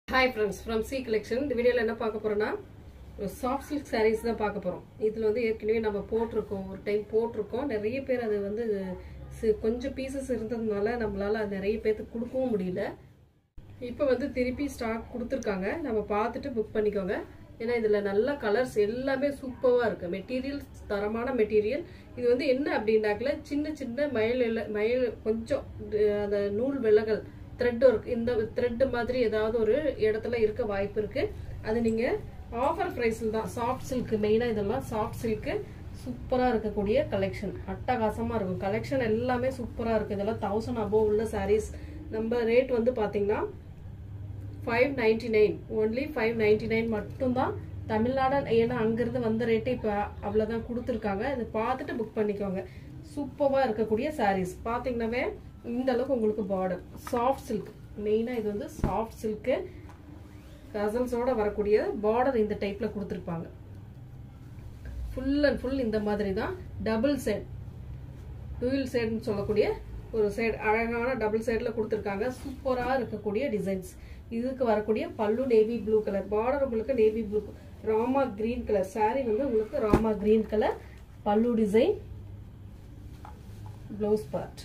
hi friends from C collection இந்த வீடியோவில் என்ன பார்க்க போறோம்னா ஒரு சாஃப்ட் சில்க் சாரீஸ் தான் பார்க்க போகிறோம் இதில் வந்து ஏற்கனவே நம்ம போட்டிருக்கோம் ஒரு டைம் போட்டிருக்கோம் நிறைய பேர் அது வந்து சி- கொஞ்சம் பீசஸ் இருந்ததுனால நம்மளால அது நிறைய பேர்த்துக்கு கொடுக்கவும் முடியல இப்போ வந்து திருப்பி ஸ்டாக் கொடுத்துருக்காங்க நம்ம பார்த்துட்டு புக் பண்ணிக்கோங்க ஏன்னா இதில் நல்ல கலர்ஸ் எல்லாமே சூப்பராக இருக்குது மெட்டீரியல் தரமான மெட்டீரியல் இது வந்து என்ன அப்படின்னாக்கல சின்ன சின்ன மயில் எல்ல மயில் கொஞ்சம் அஹ், அந்த நூல் விலகல் த்ரெட் ஒர்க் இந்த த்ரெட் மாதிரி ஏதாவது ஒரு இடத்துல இருக்க வாய்ப்பு இருக்கு அது நீங்க ஆஃபர் ப்ரைஸில் தான் சாஃப்ட் சில்க் மெயினாக இதெல்லாம் சாஃப்ட் சில்க்கு சூப்பராக இருக்கக்கூடிய கலெக்ஷன் அட்டகாசமாக இருக்கும் கலெக்ஷன் எல்லாமே சூப்பராக இருக்குது இதெல்லாம் தௌசண்ட் அபோவ் உள்ள சாரீஸ் நம்ம ரேட் வந்து பார்த்தீங்கன்னா five ninety nine only five ninety nine மட்டும்தான் தமிழ்நாடு ஏன்னா அங்கிருந்து வந்த ரேட்டே இப்போ அவ்வளோதான் கொடுத்துருக்காங்க இதை பார்த்துட்டு புக் பண்ணிக்கோங்க சூப்பராக இருக்கக்கூடிய சாரீஸ் பார்த்தீங்கன்னாவே இந்த அளவுக்கு உங்களுக்கு பார்டர் சாஃப்ட் சில்க் மெயினாக இது வந்து சாஃப்ட் சில்க்கு கசல்ஸோட வரக்கூடிய பார்டர் இந்த டைப்பில் கொடுத்துருப்பாங்க ஃபுல் அண்ட் ஃபுல் இந்த மாதிரி தான் டபுள் செட் டூயில் சைடுன்னு சொல்லக்கூடிய ஒரு சைடு அழகான டபுள் சைடில் கொடுத்துருக்காங்க சூப்பராக இருக்கக்கூடிய டிசைன்ஸ் இதுக்கு வரக்கூடிய pallu navy blue colour border உங்களுக்கு navy blue rama green colour saree வந்து உங்களுக்கு rama green colour pallu design blouse part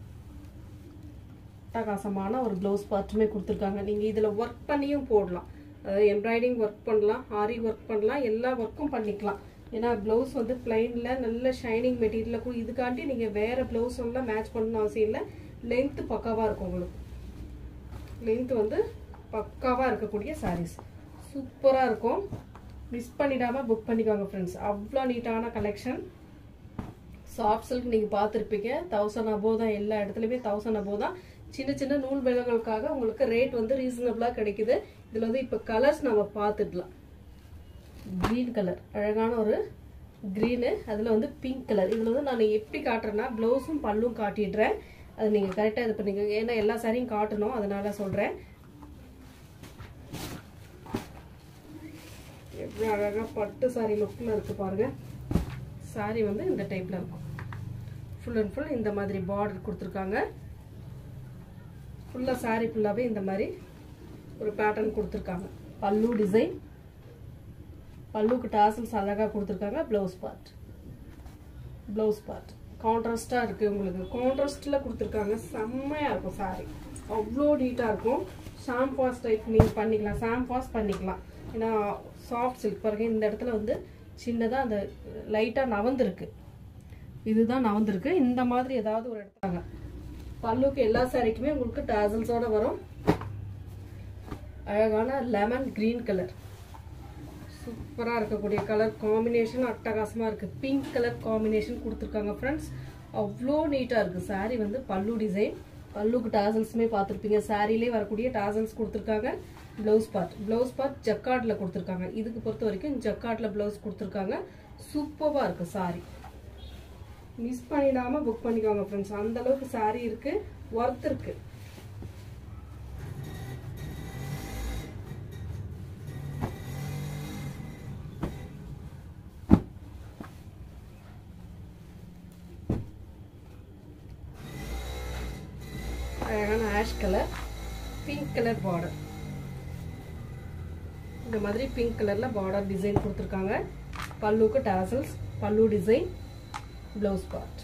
அட்டகாசமான ஒரு ப்ளவுஸ் பார்ட்டுமே கொடுத்துருக்காங்க நீங்கள் இதில் ஒர்க் பண்ணியும் போடலாம் அதாவது எம்ப்ராய்டிங் ஒர்க் பண்ணலாம் ஆரி ஒர்க் பண்ணலாம் எல்லா ஒர்க்கும் பண்ணிக்கலாம் ஏன்னா ப்ளவுஸ் வந்து பிளைனில் நல்ல ஷைனிங் மெட்டீரியலில் இதுக்காண்டி நீங்கள் வேறு ப்ளவுஸ் எல்லாம் மேட்ச் பண்ணணும் அவசியம் இல்லை லென்த்து பக்காவாக இருக்கும் உங்களுக்கு லென்த் வந்து பக்காவாக இருக்கக்கூடிய சாரீஸ் சூப்பராக இருக்கும் மிஸ் பண்ணிடாமல் புக் பண்ணிக்கோங்க ஃப்ரெண்ட்ஸ் அவ்வளோ நீட்டான கலெக்ஷன் சாஃப்ட் சில்க் நீங்கள் பார்த்துருப்பீங்க தௌசண்ட் அபோவ் தான் எல்லா இடத்துலையுமே தௌசண்ட் அபோவ் தான் சின்ன சின்ன நூல் விலகலுக்காக உங்களுக்கு ரேட் வந்து ரீசனபிளாக கிடைக்குது இதில் வந்து இப்போ கலர்ஸ் நம்ம பார்த்துடலாம் க்ரீன் கலர் அழகான ஒரு க்ரீனு அதில் வந்து பிங்க் கலர் இதில் வந்து நான் எப்படி காட்டுறேன்னா ப்ளவுஸும் பல்லும் காட்டிடுறேன் அது நீங்கள் கரெக்டாக இது பண்ணிக்கோங்க ஏன்னா எல்லா சாரியும் காட்டணும் அதனால சொல்கிறேன் எவ்வளோ அழகாக பட்டு சாரி லுக்கில் இருக்குது பாருங்க சாரி வந்து இந்த டைப்பில் இருக்கும் ஃபுல் அண்ட் ஃபுல் இந்த மாதிரி பார்டர் கொடுத்துருக்காங்க ஃபுல்லாக சாரி ஃபுல்லாகவே இந்த மாதிரி ஒரு பேட்டர்ன் கொடுத்துருக்காங்க பல்லு டிசைன் பல்லுக்கு டாசல்ஸ் அழகாக கொடுத்துருக்காங்க ப்ளவுஸ் பார்ட் ப்ளவுஸ் பார்ட் கான்ட்ராஸ்டாக இருக்குது உங்களுக்கு கான்ட்ராஸ்டில் கொடுத்துருக்காங்க செம்மையாக இருக்கும் சாரி அவ்வளோ நீட்டாக இருக்கும் ஷாம்பாஸ் டைப் நீங்கள் பண்ணிக்கலாம் ஷாம்பாஸ் பண்ணிக்கலாம் ஏன்னா சாஃப்ட் சில்க் பாருங்க இந்த இடத்துல வந்து சின்னதாக அந்த லைட்டாக நவந்திருக்கு இதுதான் நவந்திருக்கு இந்த மாதிரி ஏதாவது ஒரு இடத்தாங்க பல்லுக்கு எல்லா சாரிக்குமே உங்களுக்கு டாசல்ஸோட வரும் அழகான லெமன் கிரீன் கலர் சூப்பராக இருக்கக்கூடிய கலர் காம்பினேஷன் அட்டகாசமாக இருக்குது பிங்க் கலர் காம்பினேஷன் கொடுத்துருக்காங்க ஃப்ரெண்ட்ஸ் அவ்வளோ நீட்டாக இருக்குது saree வந்து பல்லு டிசைன் பல்லுக்கு டாசல்ஸுமே பார்த்துருப்பீங்க சாரிலே வரக்கூடிய டாசல்ஸ் கொடுத்துருக்காங்க ப்ளவுஸ் பார்ட் ப்ளவுஸ் பார்ட் ஜக்கார்டில் கொடுத்துருக்காங்க இதுக்கு பொறுத்த வரைக்கும் ஜக்கார்டில் ப்ளவுஸ் கொடுத்துருக்காங்க சூப்பராக இருக்குது saree மிஸ் பண்ணிடாமல் புக் பண்ணிக்கோங்க ஃப்ரெண்ட்ஸ் அந்த அளவுக்கு saree இருக்குது ஒர்த் இருக்குது அழகான ash colour pink colour border இந்த மாதிரி பிங்க் கலரில் பார்டர் டிசைன் கொடுத்துருக்காங்க பல்லுக்கு டாசல்ஸ் பல்லு டிசைன் ப்ளவுஸ் பார்ட்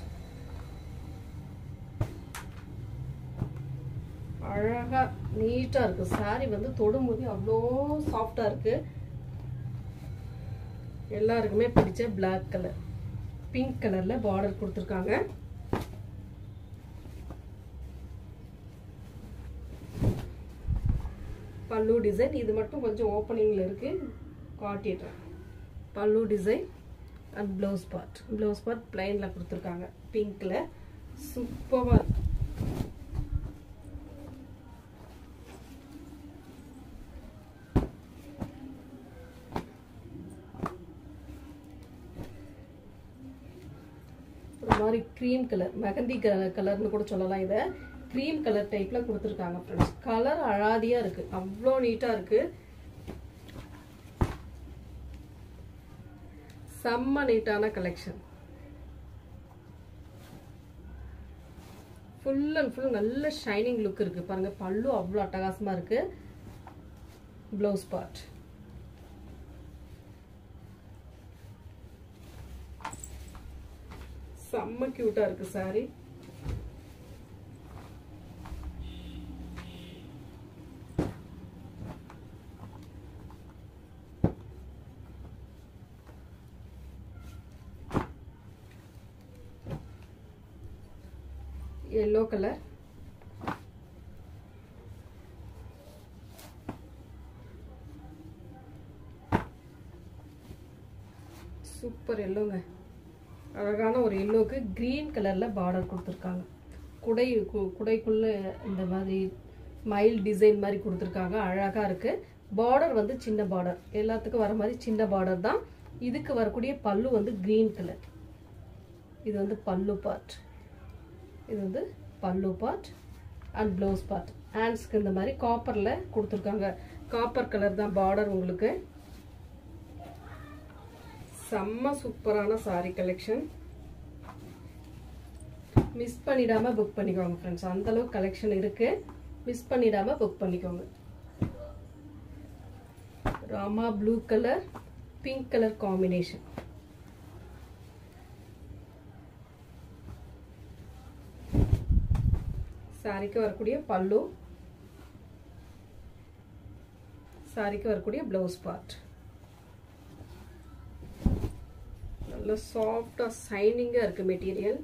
அழகாக நீட்டாக இருக்குது saree வந்து தொடும்போது அவ்வளோ சாஃப்டாக இருக்குது எல்லாருக்குமே பிடிச்ச Black கலர் பிங்க் கலரில் பார்டர் கொடுத்துருக்காங்க பல்லு டிசைன் இது மட்டும் கொஞ்சம் ஓப்பனிங்கில் இருக்குது காட்டிடுறேன் pallu design and blouse part blouse part பிளைனில் கொடுத்துருக்காங்க பிங்க்கில் சூப்பராக இருக்கு ஒரு மாதிரி க்ரீம் கலர் மெகந்தி கலர் கலர்னு கூட சொல்லலாம் இதை க்ரீம் கலர் டைப்பில் கொடுத்துருக்காங்க ஃப்ரெண்ட்ஸ் கலர் அழாதியாக இருக்குது அவ்வளோ நீட்டாக இருக்குது செம்ம நீட்டான கலெக்ஷன் ஃபுல் அண்ட் ஃபுல் நல்ல ஷைனிங் லுக் இருக்குது பாருங்கள் பல்லு அவ்வளோ அட்டகாசமாக இருக்குது ப்ளவுஸ் பார்ட் செம்ம க்யூட்டாக இருக்குது சாரி எல்லோ கலர் சூப்பர் எல்லோங்க அழகான ஒரு எல்லோக்கு க்ரீன் கலரில் பார்டர் கொடுத்துருக்காங்க குடை கு- குடைக்குள்ள இந்த மாதிரி மயில் டிசைன் மாதிரி கொடுத்துருக்காங்க அழகாக இருக்குது பார்டர் வந்து சின்ன பார்டர் எல்லாத்துக்கும் வர மாதிரி சின்ன பார்டர் தான் இதுக்கு வரக்கூடிய பல்லு வந்து க்ரீன் கலர் இது வந்து பல்லு பார்ட் இது வந்து pallu part and blouse part ஹேண்ட்ஸ்க்கு இந்த மாதிரி காப்பரில் கொடுத்துருக்காங்க காப்பர் கலர் தான் பார்டர் உங்களுக்கு செம்ம சூப்பரான சாரி கலெக்ஷன் மிஸ் பண்ணிடாம புக் பண்ணிக்கோங்க ஃப்ரெண்ட்ஸ் அந்த அளவுக்கு கலெக்ஷன் இருக்கு மிஸ் பண்ணிடாம புக் பண்ணிக்கோங்க rama blue colour pink colour combination சாரிக்கு வரக்கூடிய பல்லு சாரிக்கு வரக்கூடிய ப்ளவுஸ் பார்ட் நல்ல சாஃப்டாக சைனிங்காக இருக்குது மெட்டீரியல்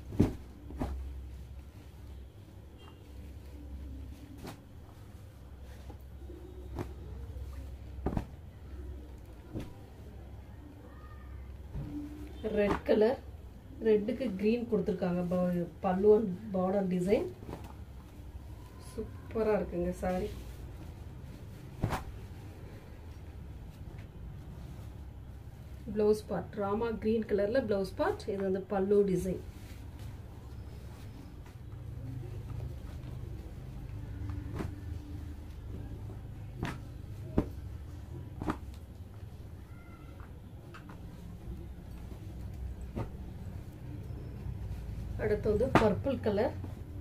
ரெட் கலர் ரெட்டுக்கு க்ரீன் கொடுத்துருக்காங்க பல்லு அண்ட் பார்டர் டிசைன் சூப்பராக இருக்குங்க sari blouse part rama green கலரில் ப்ளவுஸ் பார்ட் இது வந்து பல்லு டிசைன் அடுத்து வந்து பர்பிள் கலர்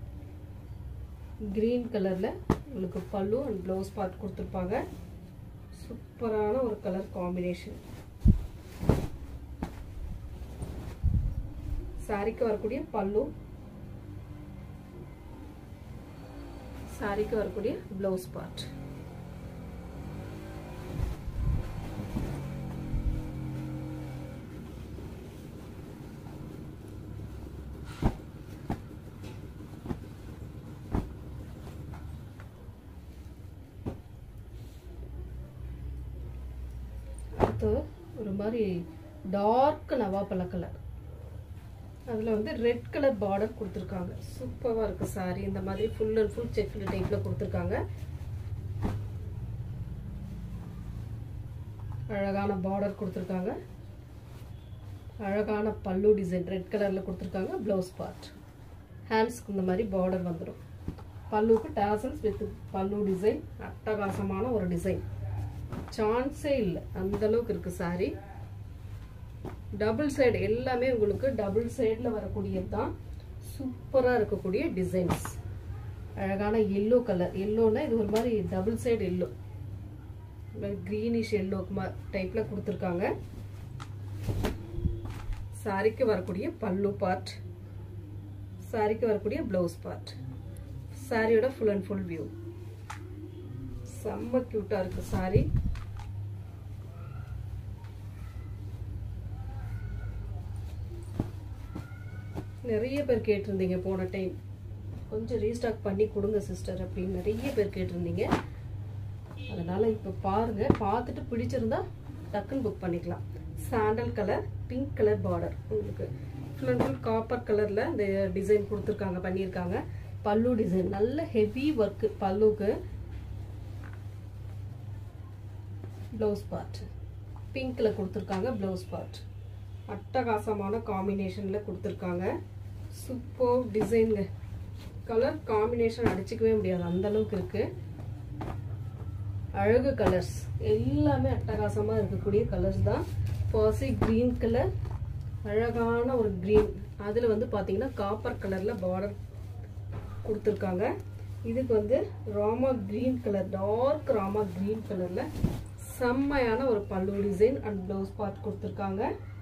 க்ரீன் கலரில் உங்களுக்கு பல்லு அண்ட் ப்ளவுஸ் பார்ட் கொடுத்துருப்பாங்க சூப்பரான ஒரு கலர் காம்பினேஷன் சாரிக்கு வரக்கூடிய பல்லு சாரிக்கு வரக்கூடிய ப்ளவுஸ் பார்ட் அடுத்து ஒரு மாதிரி டார்க் நவாப்பழ கலர் அதில் வந்து ரெட் கலர் பார்டர் கொடுத்துருக்காங்க சூப்பராக இருக்குது சாரி இந்த மாதிரி ஃபுல் அண்ட் ஃபுல் செக் டைப்பில் கொடுத்துருக்காங்க அழகான பார்டர் கொடுத்துருக்காங்க அழகான பல்லு டிசைன் ரெட் கலரில் கொடுத்துருக்காங்க ப்ளவுஸ் பார்ட் ஹேண்ட்ஸ்க்கு இந்த மாதிரி பார்டர் வந்துடும் பல்லுக்கு டேசல்ஸ் வித் பல்லு டிசைன் அட்டகாசமான ஒரு டிசைன் சான்ஸே இல்லை அந்த அளவுக்கு இருக்கு சாரி டபுள் சைடு எல்லாமே உங்களுக்கு டபுள் சைடில் வரக்கூடியது தான் சூப்பராக இருக்கக்கூடிய டிசைன்ஸ் அழகான எல்லோ கலர் எல்லோன்னா இது ஒரு மாதிரி double side yellow greenish yellow டைப்பில் கொடுத்துருக்காங்க சாரிக்கு வரக்கூடிய பல்லு பார்ட் சாரிக்கு வரக்கூடிய ப்ளவுஸ் பார்ட் சாரியோட ஃபுல் அண்ட் ஃபுல் வியூ செம்ம க்யூட்டாக இருக்கு சாரி நிறைய பேர் கேட்டிருந்தீங்க போன டைம் கொஞ்சம் ரீஸ்டாக் பண்ணி கொடுங்க சிஸ்டர் அப்படின்னு நிறைய பேர் கேட்டிருந்தீங்க அதனால இப்போ பாருங்க பார்த்துட்டு பிடிச்சிருந்தா டக்குன்னு புக் பண்ணிக்கலாம் sandal colour pink colour border உங்களுக்கு ஃபுல் அண்ட் ஃபுல் காப்பர் கலரில் இந்த டிசைன் கொடுத்துருக்காங்க பண்ணியிருக்காங்க பல்லு டிசைன் நல்ல ஹெவி ஒர்க்கு பல்லுக்கு ப்ளவுஸ் பார்ட் பிங்க்கில் கொடுத்துருக்காங்க ப்ளவுஸ் பார்ட் அட்டகாசமான காம்பினேஷனில் கொடுத்துருக்காங்க சூப்பர் டிசைனுங்க கலர் காம்பினேஷன் அடிச்சுக்கவே முடியாது அந்த அளவுக்கு இருக்கு அழகு கலர்ஸ் எல்லாமே அட்டகாசமாக இருக்கக்கூடிய கலர்ஸ் தான் பாசி க்ரீன் கலர் அழகான ஒரு க்ரீன் அதில் வந்து பார்த்தீங்கன்னா காப்பர் கலரில் பார்டர் கொடுத்துருக்காங்க இதுக்கு வந்து rama green colour dark rama green கலர்ல செம்மையான ஒரு பல்லு டிசைன் அண்ட் ப்ளவுஸ் பார்ட் கொடுத்துருக்காங்க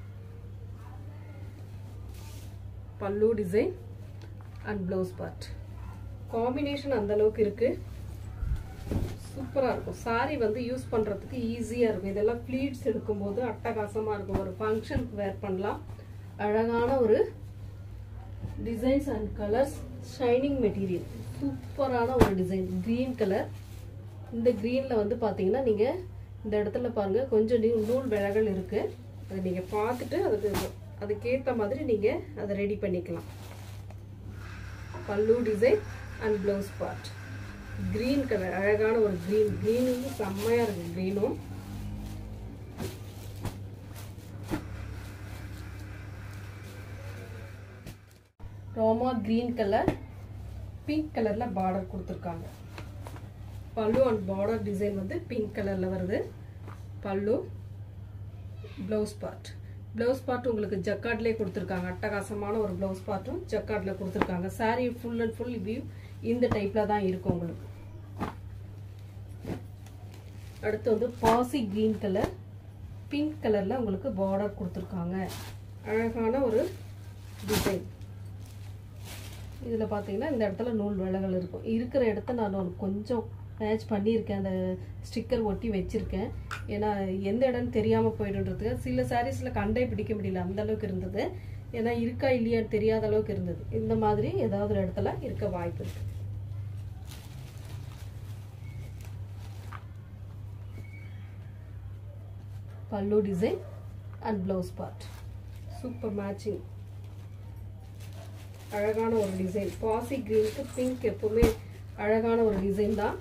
pallu design and blouse part combination அந்த அளவுக்கு இருக்கு சூப்பராக இருக்கும் சாரி வந்து யூஸ் பண்ணுறதுக்கு ஈஸியாக இருக்கும் இதெல்லாம் ப்ளீட்ஸ் எடுக்கும்போது அட்டகாசமாக இருக்கும் ஒரு ஃபங்க்ஷனுக்கு வேர் பண்ணலாம் அழகான ஒரு designs and colours shining material சூப்பரான ஒரு டிசைன் க்ரீன் கலர் இந்த க்ரீனில் வந்து பார்த்தீங்கன்னா நீங்கள் இந்த இடத்துல பாருங்கள் கொஞ்சம் நீ நூல் விலகல் இருக்குது அதை நீங்கள் பார்த்துட்டு அதுக்கு அதுக்கேற்ற மாதிரி நீங்கள் அதை ரெடி பண்ணிக்கலாம் pallu design and blouse part green colour அழகான ஒரு க்ரீன் க்ரீனும் செம்மையாக இருக்குது க்ரீனும் ரோமா க்ரீன் கலர் பிங்க் கலரில் பார்டர் கொடுத்துருக்காங்க பல்லு அண்ட் பார்டர் டிசைன் வந்து பிங்க் கலரில் வருது பல்லு ப்ளவுஸ் பார்ட் ப்ளவுஸ் பார்ட் உங்களுக்கு ஜக்கார்ட்லேயே கொடுத்துருக்காங்க அட்டகாசமான ஒரு ப்ளவுஸ் பார்ட்டும் ஜக்கார்டில் கொடுத்துருக்காங்க sari full and full view இந்த டைப்பில் தான் இருக்கும் உங்களுக்கு அடுத்து வந்து பாசி க்ரீன் கலர் பிங்க் கலரில் உங்களுக்கு பார்டர் கொடுத்துருக்காங்க அழகான ஒரு டிசைன் இதில் பார்த்தீங்கன்னா இந்த இடத்துல நூல் விலகல் இருக்கும் இருக்கிற இடத்த நான் கொஞ்சம் மேட்ச் பண்ணியிருக்கேன் அந்த ஸ்டிக்கர் ஒட்டி வச்சுருக்கேன் ஏன்னா எந்த இடம்னு தெரியாமல் போயிடுன்றதுக்கு சில சாரீஸில் கண்டே பிடிக்க முடியல அந்த அளவுக்கு இருந்தது ஏன்னா இருக்கா இல்லையான்னு தெரியாத அளவுக்கு இருந்தது இந்த மாதிரி ஏதாவது ஒரு இடத்துல இருக்க வாய்ப்பு இருக்கு pallu design and blouse part super matching அழகான ஒரு டிசைன் பாசி க்ரீனுக்கு பிங்க் எப்பவுமே அழகான ஒரு டிசைன் தான்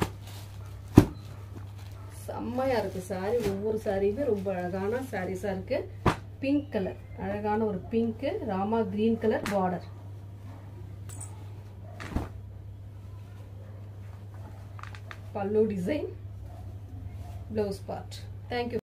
செம்மையாக இருக்குது சாரீ ஒவ்வொரு சாரியுமே ரொம்ப அழகான சாரீஸாக இருக்குது பிங்க் கலர் அழகான ஒரு pink Rama green colour border pallu design blouse part thank you